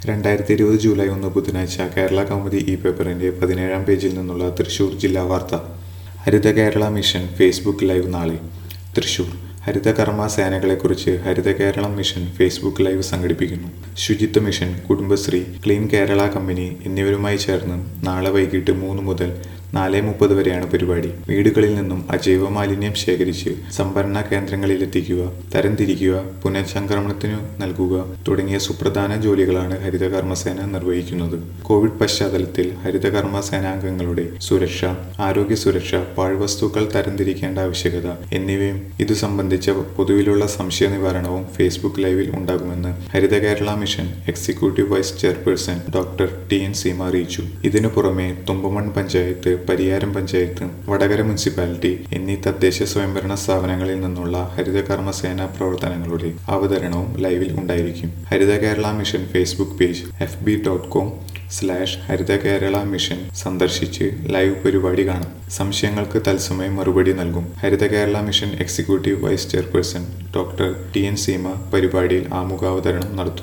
രണ്ടായിരത്തി ഇരുപത് ജൂലൈ ഒന്ന് ബുധനാഴ്ച കേരള കൗമുദി ഇ പേപ്പറിന്റെ പതിനേഴാം പേജിൽ നിന്നുള്ള തൃശൂർ ജില്ലാ വാർത്ത Haritha Kerala mission Facebook live നാളെ തൃശൂർ ഹരിത കർമ്മ സേനകളെക്കുറിച്ച് Haritha Keralam mission Facebook live സംഘടിപ്പിക്കുന്നു Suchitwa mission Kudumbashree clean Kerala company എന്നിവരുമായി ചേർന്ന് നാളെ വൈകിട്ട് മൂന്ന് മുതൽ നാല് മുപ്പത് വരെയാണ് പരിപാടി വീടുകളിൽ നിന്നും അജൈവ മാലിന്യം ശേഖരിച്ച് സംഭരണ കേന്ദ്രങ്ങളിലെത്തിക്കുക തരംതിരിക്കുക പുനഃചംക്രമണത്തിനു നൽകുക തുടങ്ങിയ സുപ്രധാന ജോലികളാണ് ഹരിത കർമ്മസേന നിർവഹിക്കുന്നത് കോവിഡ് പശ്ചാത്തലത്തിൽ ഹരിത കർമ്മ സേനാംഗങ്ങളുടെ സുരക്ഷ ആരോഗ്യ സുരക്ഷ പാഴ്വസ്തുക്കൾ തരംതിരിക്കേണ്ട ആവശ്യകത എന്നിവയും ഇതു സംബന്ധിച്ച പൊതുവിലുള്ള സംശയ നിവാരണവും ഫേസ്ബുക്ക് ലൈവിൽ ഉണ്ടാകുമെന്ന് Haritha Kerala mission executive vice chairperson doctor T N Seema അറിയിച്ചു ഇതിനു പുറമെ തുമ്പമൺ പഞ്ചായത്ത് പരിയാരം പഞ്ചായത്ത് വടകര മുനിസിപ്പാലിറ്റി എന്നീ തദ്ദേശ സ്വയംഭരണ സ്ഥാപനങ്ങളിൽ നിന്നുള്ള ഹരിത കർമ്മസേന പ്രവർത്തനങ്ങളുടെ അവതരണവും ലൈവിൽ ഉണ്ടായിരിക്കും Haritha Kerala mission Facebook page F B dot com slash Haritha Kerala mission സന്ദർശിച്ച് ലൈവ് പരിപാടി കാണാം സംശയങ്ങൾക്ക് തത്സമയം മറുപടി നൽകും Haritha Kerala mission executive vice chairperson doctor T N Seema പരിപാടിയിൽ ആമുഖാവതരണം നടത്തും